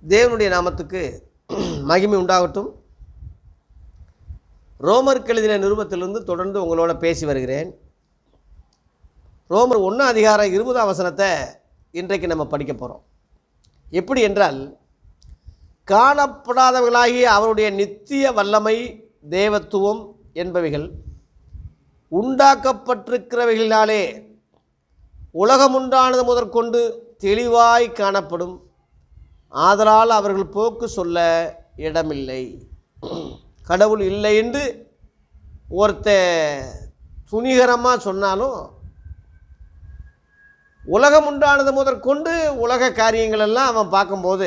தேவனுடைய நாமத்துக்கு மகிமை உண்டாகட்டும் ரோமருக்கு எழுதின நிருபத்திலிருந்து தொடர்ந்து உங்களோட பேசி வருகிறேன் ரோமர் ஒன்று அதிகாரம் இருபதாம் வசனத்தை இன்றைக்கு நம்ம படிக்க போகிறோம் எப்படி என்றால் காணப்படாதவர்களாகிய அவருடைய நித்திய வல்லமை தேவத்துவம் என்பவைகள் உண்டாக்கப்பட்டிருக்கிறவைகளினாலே உலகமுண்டானது முதற்கொண்டு தெளிவாய் காணப்படும் ஆதலால் அவர்கள் போக்கு சொல்ல இடமில்லை கடவுள் இல்லை என்று ஒருத்த துணிகரமாக சொன்னாலும் உலகம் உண்டானது முதற்கொண்டு உலக காரியங்கள் எல்லாம் அவன் பார்க்கும்போது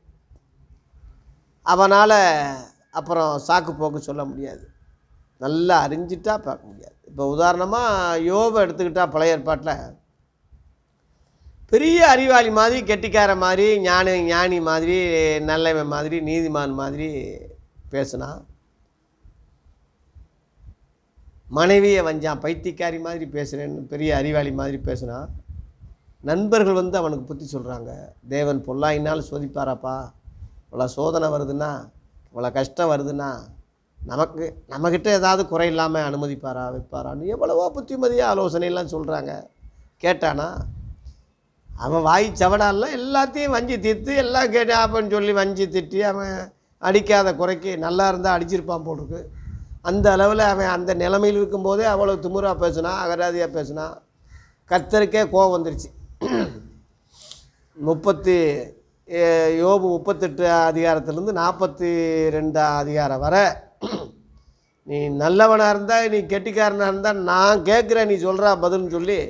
அவனால் அப்புறம் சாக்கு போக்கு சொல்ல முடியாது நல்லா அறிஞ்சிட்டா பார்க்க முடியாது இப்போ உதாரணமாக யோபை எடுத்துக்கிட்டா பழைய ஏற்பாட்டில் பெரிய அறிவாளி மாதிரி கெட்டிக்கார மாதிரி ஞானி ஞானி மாதிரி நல்லவன் மாதிரி நீதிமான் மாதிரி பேசினான் மனைவியை வஞ்சான் பைத்தியக்காரி மாதிரி பேசுகிறேன்னு பெரிய அறிவாளி மாதிரி பேசினான் நண்பர்கள் வந்து அவனுக்கு புத்தி சொல்கிறாங்க தேவன் பொல்லாயினால் சோதிப்பாராப்பா இவ்வளோ சோதனை வருதுன்னா இவ்வளோ கஷ்டம் வருதுன்னா நமக்கு நம்மக்கிட்ட ஏதாவது குறை இல்லாமல் அனுமதிப்பாரா வைப்பாரான்னு எவ்வளவோ புத்திமதியாக ஆலோசனையெல்லாம் சொல்கிறாங்க கேட்டானா அவன் வாய் சவடால எல்லாத்தையும் வஞ்சி தீர்த்து எல்லாம் கேட்டு அப்படின்னு சொல்லி வஞ்சி திட்டி அவன் அடிக்காத குறைக்கு நல்லா இருந்தால் அடிச்சிருப்பான் போட்டிருக்கு அந்த அளவில் அவன் அந்த நிலைமையில் இருக்கும்போதே அவ்வளோ திமுறா பேசினான் அகராதியாக பேசினான் கத்தருக்கே கோவம் வந்துருச்சு முப்பத்தி ஏ- யோபு முப்பத்தெட்டு அதிகாரத்திலேருந்து நாற்பத்தி ரெண்டு அதிகாரம் வரை நீ நல்லவனாக இருந்தால் நீ கெட்டிக்காரனாக இருந்தால் நான் கேட்குறேன் நீ சொல்கிறா பதில்னு சொல்லி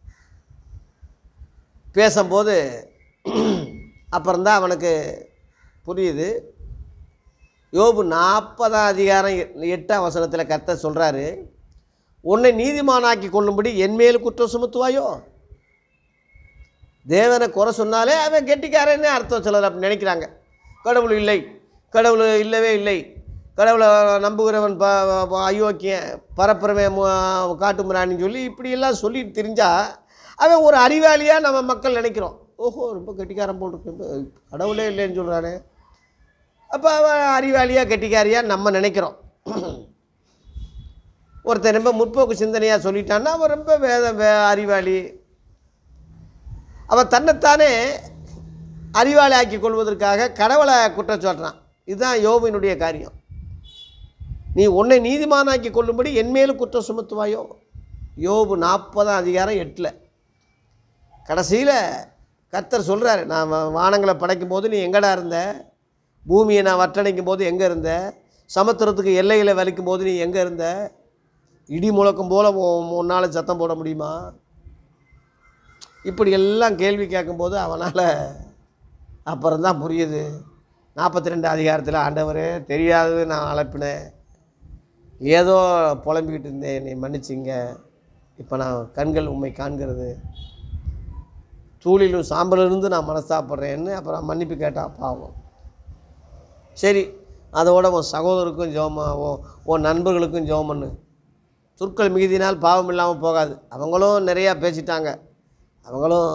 பேசும்போது அப்புறம்தான் அவனுக்கு புரியுது யோபு நாற்பதாம் அதிகாரம் எ- எட்டாம் வசனத்தில் கர்த்தர் சொல்கிறாரு உன்னை நீதிமானாக்கி கொள்ளும்படி என் மேல் குற்றம் சுமத்துவாயோ தேவனை குறை சொன்னாலே அவன் கெட்டிக்காரன்னு அர்த்தம் சிலர் அப்படி நினைக்கிறாங்க கடவுள் இல்லை கடவுள் இல்லவே இல்லை கடவுளை நம்புகிறவன் ப ப- அயோக்கியன் பரப்புறவன் மு- காட்டு மிராணின்னு சொல்லி இப்படியெல்லாம் சொல்லிட்டு தெரிஞ்சா அவன் ஒரு அறிவாளியாக நம்ம மக்கள் நினைக்கிறோம் ஓஹோ ரொம்ப கெட்டிக்காரன் போல் இருக்கு ரொம்ப கடவுளே இல்லைன்னு சொல்கிறானே அப்போ அவன் அறிவாளியாக கெட்டிக்காரியாக நம்ம நினைக்கிறோம் ஒருத்தன் ரொம்ப முற்போக்கு சிந்தனையாக சொல்லிட்டான்னா அவன் ரொம்ப வேத வே அறிவாளி அவன் தன்னைத்தானே அறிவாளி ஆக்கி கொள்வதற்காக கடவுளை குற்றம் சொல்கிறான் இதுதான் யோபினுடைய காரியம் நீ உன்னை நீதிமானாக்கி கொள்ளும்படி என் மேலும் குற்றம் சுமத்துவாயோ யோபு நாற்பதாம் அதிகாரம் எட்டில் கடைசியில் கர்த்தர் சொல்கிறாரு நான் வா- வானங்களை படைக்கும் போது நீ எங்கடா இருந்த பூமியை நான் வட்டடைக்கும் போது எங்கே இருந்த சமுத்திரத்துக்கு எல்லைகளை வலிக்கும் போது நீ எங்கே இருந்த இடி முழக்கம் போல் உன்னால் சத்தம் போட முடியுமா இப்படி எல்லாம் கேள்வி கேட்கும்போது அவனால் அப்புறம்தான் புரியுது நாற்பத்தி ரெண்டு அதிகாரத்தில் ஆண்டவரே தெரியாது நான் அழைப்பினேன் ஏதோ புலம்பிக்கிட்டு இருந்தேன் என்னை மன்னிச்சிங்க இப்போ நான் கண்கள் உண்மை காண்கிறது தூளிலும் சாம்பலிருந்து நான் மனஸ்தாப்படுறேன்னு அப்புறம் மன்னிப்பு கேட்டான் பாவம் சரி அதோட உன் சகோதரருக்கும் ஜெபமா உன் உன் நண்பர்களுக்கும் ஜெபம் பண்ணு சொற்கள் மிகுதினால் பாவம் இல்லாமல் போகாது அவங்களும் நிறையா பேசிட்டாங்க அவங்களும்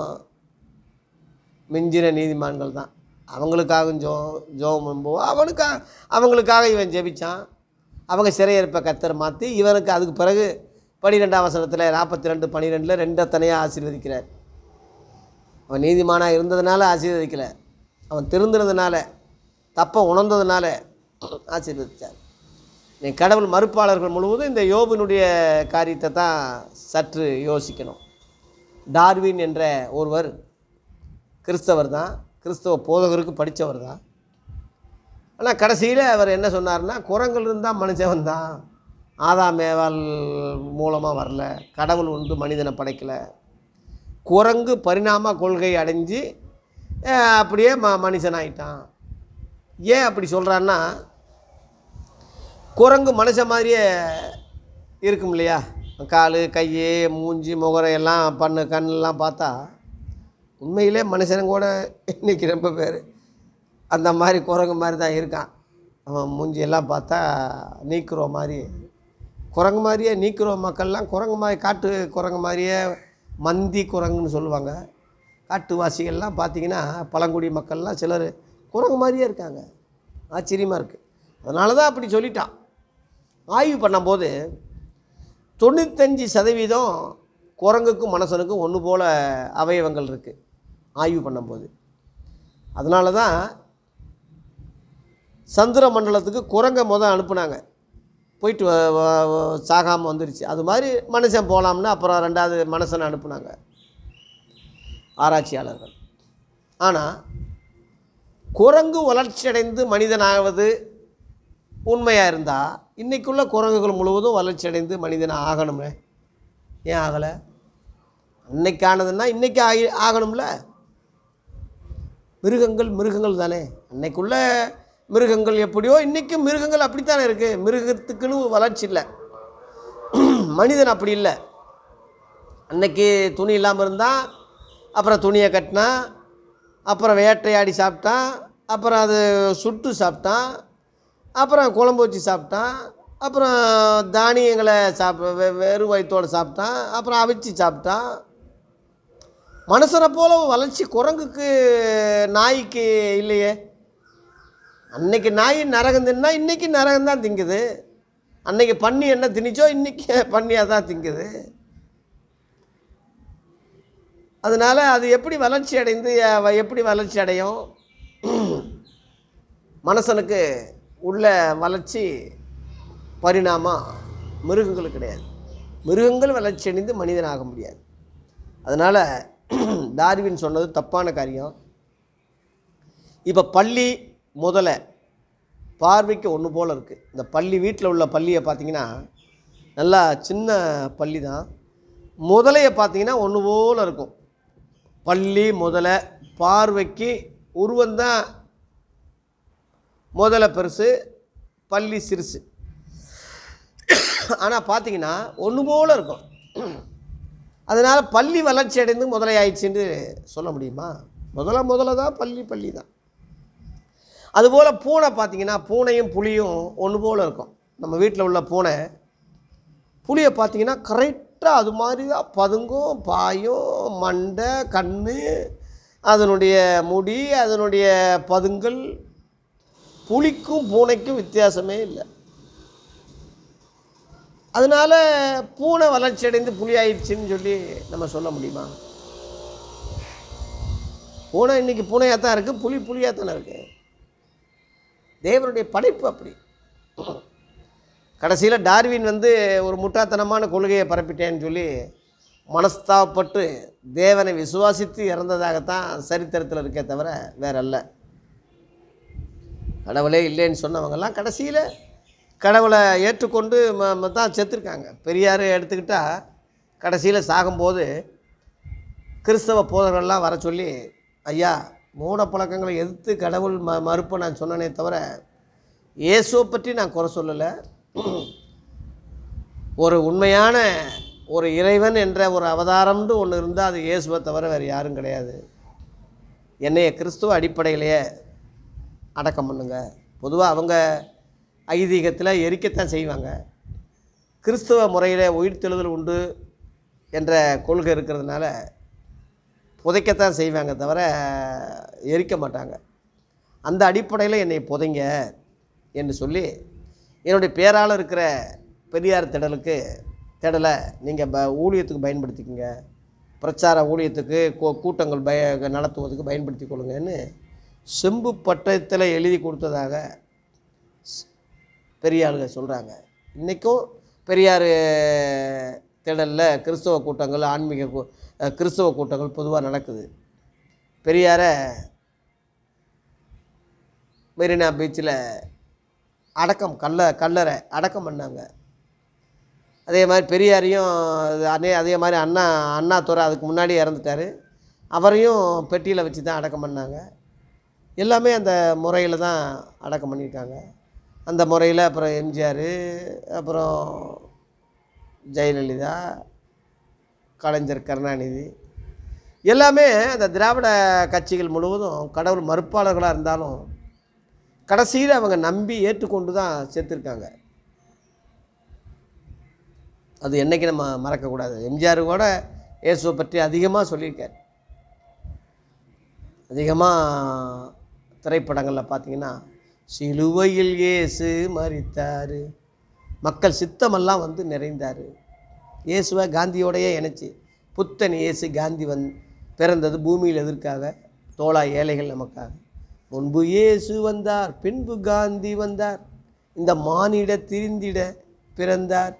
மிஞ்சின நீதிமான்கள் தான் அவங்களுக்காகவும் ஜோ ஜோம் பண்ணும்போது அவனுக்கா அவங்களுக்காக இவன் ஜெபிச்சான் அவங்க சிறையிருப்பை கத்தர் மாற்றி இவனுக்கு அதுக்கு பிறகு பன்னிரெண்டாம் வசனத்தில் நாற்பத்தி ரெண்டு பன்னிரெண்டில் ரெண்டத்தனையாக ஆசீர்வதிக்கிறார் அவன் நீதிமானாக இருந்ததுனால ஆசீர்வதிக்கலை அவன் திருந்தினதுனால தப்பை உணர்ந்ததுனால ஆசீர்வதித்தார் நீ கடவுள் மறுப்பாளர்கள் முழுவதும் இந்த யோபினுடைய காரியத்தை தான் சற்று யோசிக்கணும் டார்வின் என்ற ஒருவர் கிறிஸ்தவர் தான் கிறிஸ்தவ போதகருக்கு படித்தவர் தான் ஆனால் கடைசியில் அவர் என்ன சொன்னார்னா குரங்கள் இருந்தால் மனுஷன் வந்தான் ஆதாம் மேவால் மூலமாக வரல கடவுள் வந்து மனிதனை படைக்கலை குரங்கு பரிணாம கொள்கை அடைஞ்சு அஹ், அப்படியே ம மனுஷனாயிட்டான் ஏன் அப்படி சொல்கிறான்னா குரங்கு மனுஷன் மாதிரியே இருக்கும் இல்லையா கால் கை மூஞ்சி முகரம் எல்லாம் பண்ணு கண்ணெல்லாம் பார்த்தா உண்மையிலே மனுஷனுங்க கூட இன்றைக்கி ரொம்ப பேர் அந்த மாதிரி குரங்கு மாதிரி தான் இருக்கான் அவன் மூஞ்சியெல்லாம் பார்த்தா நீக்குறோ மாதிரி குரங்கு மாதிரியே நீக்குறோ மக்கள்லாம் குரங்கு மாதிரி காட்டு குரங்கு மாதிரியே மந்தி குரங்குன்னு சொல்லுவாங்க காட்டுவாசிகள்லாம் பார்த்தீங்கன்னா பழங்குடி மக்கள்லாம் சிலர் குரங்கு மாதிரியே இருக்காங்க ஆச்சரியமாக இருக்குது அதனால தான் அப்படி சொல்லிட்டான் ஆய்வு பண்ணும்போது தொண்ணூத்தஞ்சு சதவீதம் குரங்குக்கும் மனுஷனுக்கும் ஒன்று போல் அவயவங்கள் இருக்குது ஆய்வு பண்ணும்போது அதனால தான் சந்திர மண்டலத்துக்கு குரங்கை முதல் அனுப்புனாங்க போயிட்டு வ- வ- வ- சாகாமல் வந்துருச்சு அது மாதிரி மனுஷன் போகலாம்னு அப்புறம் ரெண்டாவது மனுஷனை அனுப்புனாங்க ஆராய்ச்சியாளர்கள் ஆனால் குரங்கு வளர்ச்சியடைந்து மனிதனாவது உண்மையாக இருந்தால் இன்றைக்குள்ள குரங்குகள் முழுவதும் வளர்ச்சியடைந்து மனிதன் ஆகணுமே ஏன் ஆகலை அன்னைக்கானதுன்னா இன்றைக்கி ஆகி ஆகணும்ல மிருகங்கள் மிருகங்கள் தானே அன்னைக்குள்ள மிருகங்கள் எப்படியோ இன்றைக்கும் மிருகங்கள் அப்படித்தானே இருக்குது மிருகத்துக்குன்னு வளர்ச்சி இல்லை மனிதன் அப்படி இல்லை அன்னைக்கு துணி இல்லாமல் இருந்தால் அப்புறம் துணியை கட்டினா அப்புறம் வேட்டையாடி சாப்பிட்டான் அப்புறம் அது சுட்டு சாப்பிட்டான் அப்புறம் குழம்பு வச்சு சாப்பிட்டான் அப்புறம் தானியங்களை சாப்ப வெ- வெறும் வயிற்றோடு சாப்பிட்டான் அப்புறம் அவிச்சு சாப்பிட்டான் மனுஷனை போல வளர்ச்சி குரங்குக்கு நாய்க்கு இல்லையே அன்னைக்கு நாய் நரகம் தின்னா இன்னைக்கு நரகம் தான் திங்குது அன்னைக்கு பன்னி என்ன திணிச்சோ இன்னைக்கு பன்னியாக தான் திங்குது அதனால் அது எப்படி வளர்ச்சி அடைந்து அஹ், எப்படி வளர்ச்சி அடையும் மனுஷனுக்கு உள்ள வளர்ச்சி பரிணாமம் மிருகங்களுக்கு கிடையாது மிருகங்கள் வளர்ச்சி அடைந்து மனிதனாக முடியாது அதனால் டார்வின் சொன்னது தப்பான காரியம் இப்போ பள்ளி முதலை பார்வைக்கு ஒன்று போல் இருக்குது இந்த பள்ளி வீட்டில் உள்ள பள்ளியை பார்த்தீங்கன்னா நல்லா சின்ன பள்ளி தான் முதலையை பார்த்தீங்கன்னா ஒன்று போல் இருக்கும் பள்ளி முதலை பார்வைக்கு உருவந்தான் முதலை பெருசு பள்ளி சிறுசு ஆனால் பார்த்தீங்கன்னா ஒன்று போல் இருக்கும் அதனால் பள்ளி வளர்ச்சி அடைந்து முதலை ஆயிடுச்சுன்னு சொல்ல முடியுமா முதல்ல முதல்ல தான் பள்ளி பள்ளி தான் அதுபோல் பூனை பார்த்தீங்கன்னா பூனையும் புலியும் ஒன்று போல் இருக்கும் நம்ம வீட்டில் உள்ள பூனை புளியை பார்த்தீங்கன்னா கரெக்டாக அது மாதிரி தான் பதுங்கும் பாயும் மண்டை கண் அதனுடைய முடி அதனுடைய பதுங்கல் புலிக்கும் பூனைக்கும் வித்தியாசமே இல்லை அதனால பூனை வளர்ச்சி அடைந்து புலி ஆயிடுச்சுன்னு சொல்லி நம்ம சொல்ல முடியுமா பூனை இன்னைக்கு பூனையாக தான் இருக்குது புலி புலியாக தானே இருக்குது தேவனுடைய படைப்பு அப்படி கடைசியில் டார்வின் வந்து ஒரு முட்டாத்தனமான கொள்கையை பரப்பிட்டேன்னு சொல்லி மனஸ்தாபப்பட்டு தேவனை விசுவாசித்து இறந்ததாகத்தான் சரித்திரத்தில் இருக்கே தவிர வேற அல்ல கடவுளே இல்லைன்னு சொன்னவங்கெல்லாம் கடைசியில் கடவுளை ஏற்றுக்கொண்டு ம ம- தான் செத்துருக்காங்க பெரியார் எடுத்துக்கிட்டால் கடைசியில் சாகும்போது கிறிஸ்தவ போதகர்கள்லாம் வர சொல்லி ஐயா மூட பழக்கங்களை எதிர்த்து கடவுள் ம மறுப்பு நான் சொன்னனே தவிர இயேசுவை பற்றி நான் குறை சொல்லலை ஒரு உண்மையான ஒரு இறைவன் என்ற ஒரு அவதாரம்னு ஒன்று இருந்தால் அது இயேசுவை தவிர வேறு யாரும் கிடையாது என்னைய கிறிஸ்துவ அடிப்படையிலேயே அடக்கம் பண்ணுங்க பொதுவாக அவங்க ஐதீகத்தில் எரிக்கத்தான் செய்வாங்க கிறிஸ்துவ முறையில் உயிர்த்தெழுதல் உண்டு என்ற கொள்கை இருக்கிறதுனால புதைக்கத்தான் செய்வாங்க தவிர எரிக்க மாட்டாங்க அந்த அடிப்படையில் என்னை புதைங்க என்று சொல்லி என்னுடைய பேரால் இருக்கிற பெரியார் திடலுக்கு திடலை நீங்கள் ப ஊழியத்துக்கு பயன்படுத்திக்கங்க பிரச்சார ஊழியத்துக்கு கூ- கூட்டங்கள் பய நடத்துவதற்கு பயன்படுத்தி கொள்ளுங்கன்னு செம்பு பட்டயத்தில் எழுதி கொடுத்ததாக ஸ்- பெரிய ஆளுங்க சொல்கிறாங்க இன்றைக்கும் பெரியார் திடலில் கிறிஸ்தவ கூட்டங்கள் ஆன்மீக கூ- அஹ் கிறிஸ்தவ கூட்டங்கள் பொதுவாக நடக்குது பெரியாரை மெரினா பீச்சில் அடக்கம் கல்ல கல்லறை அடக்கம் பண்ணாங்க அதே மாதிரி பெரியாரையும் அது அதே அதே மாதிரி அண்ணா அண்ணாதுரை அதுக்கு முன்னாடி இறந்துட்டார் அவரையும் பெட்டியில் வச்சு தான் அடக்கம் பண்ணாங்க எல்லாமே அந்த முறையில் தான் அடக்கம் பண்ணியிருக்காங்க அந்த முறையில் அப்புறம் எம்ஜிஆர் அப்புறம் ஜெயலலிதா கலைஞர் கருணாநிதி எல்லாமே அந்த திராவிட கட்சிகள் முழுவதும் கடவுள் மறுப்பாளர்களாக இருந்தாலும் கடைசியில் அவங்க நம்பி ஏற்றுக்கொண்டு தான் சேர்த்துருக்காங்க அது என்றைக்கு நம்ம மறக்கக்கூடாது எம்ஜிஆர் கூட இயேசுவை பற்றி அதிகமாக சொல்லியிருக்கார் அதிகமாக திரைப்படங்களில் பார்த்தீங்கன்னா சிலுவையில் இயேசு மரித்தார் மக்கள் சித்தமெல்லாம் வந்து நிறைந்தார் இயேசுவை காந்தியோடையே இணைச்சி புத்தன் இயேசு காந்தி வந் பிறந்தது பூமியில் எதற்காக தோளா ஏழைகள் நமக்காக முன்பு இயேசு வந்தார் பின்பு காந்தி வந்தார் இந்த மானிட திரிந்திட பிறந்தார்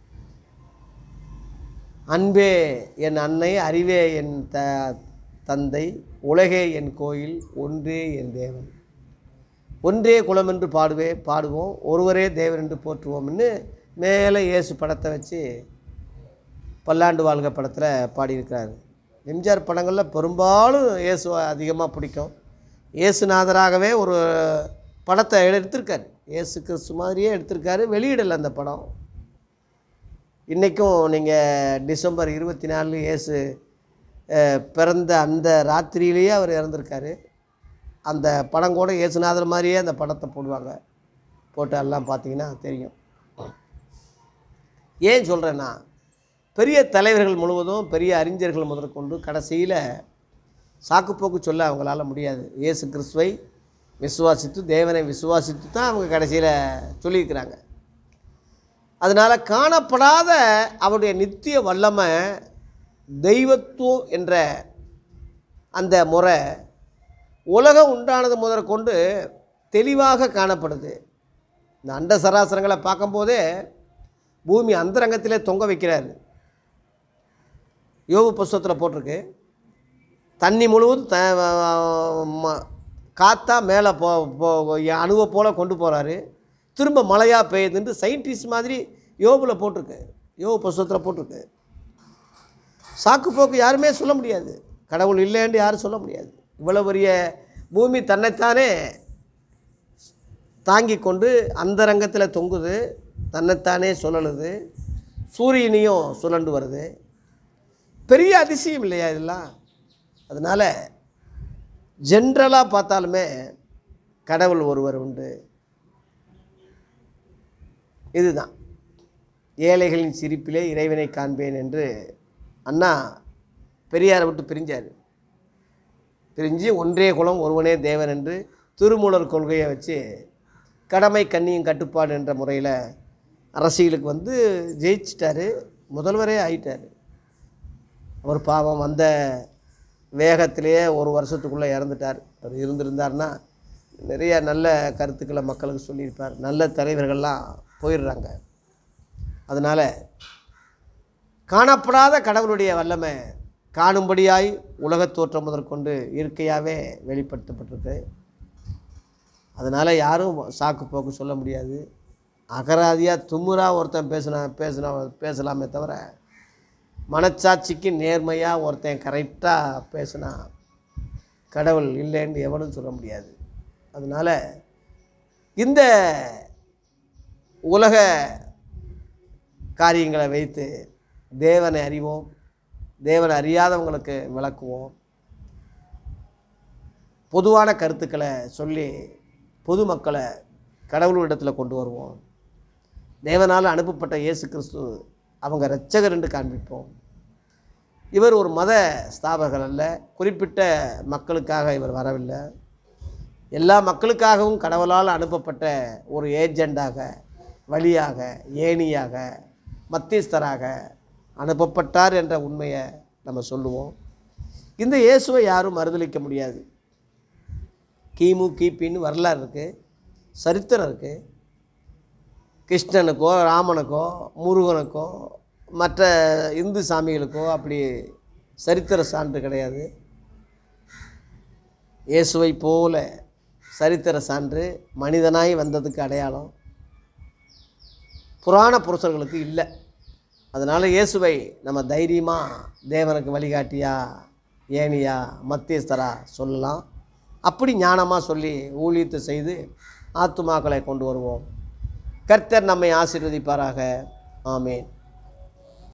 அன்பே என் அன்னை அறிவே என் த தந்தை உலகே என் கோயில் ஒன்றே என் தேவன் ஒன்றே குலம் என்று பாடுவே பாடுவோம் ஒருவரே தேவன் என்று போற்றுவோம்னு மேலே இயேசு படத்தை வச்சு பல்லாண்டு வாழ்க படத்தில் பாடியிருக்கிறாரு எம்ஜிஆர் படங்களில் பெரும்பாலும் இயேசு அதிகமாக பிடிக்கும் இயேசுநாதராகவே ஒரு படத்தை எடுத்திருக்காரு இயேசு கிறிஸ்து மாதிரியே எடுத்திருக்காரு வெளியிடலை அந்த படம் இன்றைக்கும் நீங்கள் டிசம்பர் இருபத்தி நாலு இயேசு அஹ், பிறந்த அந்த ராத்திரியிலேயே அவர் இறந்துருக்காரு அந்த படம் கூட இயேசுநாதர் மாதிரியே அந்த படத்தை போடுவாங்க போட்டு எல்லாம் பார்த்தீங்கன்னா தெரியும் ஏன் சொல்கிறேன்னா பெரிய தலைவர்கள் முழுவதும் பெரிய அறிஞர்கள் முதற்கொண்டு கடைசியில் சாக்குப்போக்கு சொல்ல அவங்களால முடியாது இயேசு கிறிஸ்துவை விசுவாசித்து தேவனை விசுவாசித்து தான் அவங்க கடைசியில் சொல்லியிருக்கிறாங்க அதனால் காணப்படாத அவருடைய நித்திய வல்லமை தெய்வத்துவம் என்ற அந்த முறை உலகம் உண்டானது முதற்கொண்டு தெளிவாக காணப்படுது இந்த அண்ட சராசரங்களை பார்க்கும்போதே பூமி அந்தரங்கத்திலே தொங்க வைக்கிறாரு யோபு புஸ்தகத்தில் போட்டிருக்கு தண்ணி முழுவதும் த ம- காத்தா மேலே போ போ அணுவை போல் கொண்டு போகிறாரு திரும்ப மழையாக பெய்யுதுன்ட்டு சயின்டிஸ்ட் மாதிரி யோபில் போட்டிருக்கு யோபு புஸ்தகத்தில் போட்டிருக்கு சாக்கு போக்கு யாருமே சொல்ல முடியாது கடவுள் இல்லைன்னு யாரும் சொல்ல முடியாது இவ்வளோ பெரிய பூமி தன்னைத்தானே தாங்கி கொண்டு அந்த ரங்கத்தில் தொங்குது தன்னைத்தானே சுழலுது சூரியனையும் சுழண்டு வருது பெரிய அதிசயம் இல்லையா இதெல்லாம் அதனால் ஜென்ரலாக பார்த்தாலுமே கடவுள் ஒருவர் உண்டு இதுதான் ஏழைகளின் சிரிப்பிலே இறைவனை காண்பேன் என்று அண்ணா பெரியாரை விட்டு பிரிஞ்சார் பிரிஞ்சு ஒன்றே குலம் ஒருவனே தேவன் என்று திருமூலர் கொள்கையை வச்சு கடமை கண்ணியும் கட்டுப்பாடு என்ற முறையில் அரசியலுக்கு வந்து ஜெயிச்சிட்டாரு முதல்வரே ஆயிட்டார் அவர் பாவம் வந்த வேகத்திலேயே ஒரு வருஷத்துக்குள்ளே இறந்துட்டார் அவர் இருந்திருந்தார்னா நிறைய நல்ல கருத்துக்களை மக்களுக்கு சொல்லியிருப்பார் நல்ல தலைவர்கள்லாம் போயிடுறாங்க அதனால் காணப்படாத கடவுளுடைய வல்லமை காணும்படியாய் உலகத் தோற்றம் முதற்கொண்டு இயற்கையாகவே வெளிப்படுத்தப்பட்டிருக்கு அதனால் யாரும் சாக்கு போக்கு சொல்ல முடியாது அகராதியாக தும்முறா ஒருத்தன் பேசினா பேசினா பேசலாமே தவிர மனச்சாட்சிக்கு நேர்மையாக ஒருத்தன் கரெக்டாக பேசினா கடவுள் இல்லைன்னு எவனும் சொல்ல முடியாது அதனால் இந்த உலக காரியங்களை வைத்து தேவனை அறிவோம் தேவனை அறியாதவங்களுக்கு விளக்குவோம் பொதுவான கருத்துக்களை சொல்லி பொதுமக்களை கடவுளிடத்தில் கொண்டு வருவோம் தேவனால் அனுப்பப்பட்ட இயேசு கிறிஸ்து அவங்க இரட்சகர் என்று காண்பிப்போம் இவர் ஒரு மத ஸ்தாபகர் அல்ல குறிப்பிட்ட மக்களுக்காக இவர் வரவில்லை எல்லா மக்களுக்காகவும் கடவுளால் அனுப்பப்பட்ட ஒரு ஏஜெண்டாக வழியாக ஏணியாக மத்தியஸ்தராக அனுப்பப்பட்டார் என்ற உண்மையை நம்ம சொல்லுவோம் இந்த இயேசுவை யாரும் மறுதலிக்க முடியாது கிமு கிபின்னு வரலாறு இருக்குது சரித்திரம் இருக்குது கிருஷ்ணனுக்கோ ராமனுக்கோ முருகனுக்கோ மற்ற இந்து சாமிகளுக்கோ அப்படி சரித்திர சான்று கிடையாது இயேசுவை போல சரித்திர சான்று மனிதனாய் வந்ததுக்கு அடையாளம் புராண புருஷர்களுக்கு இல்லை அதனால் இயேசுவை நம்ம தைரியமாக தேவனுக்கு வழிகாட்டியா ஏனியா மத்தியஸ்தரா சொல்லலாம் அப்படி ஞானமாக சொல்லி ஊழியத்தை செய்து ஆத்துமாக்களை கொண்டு வருவோம் கர்த்தர் நம்மை ஆசீர்வதிப்பாராக ஆமேன்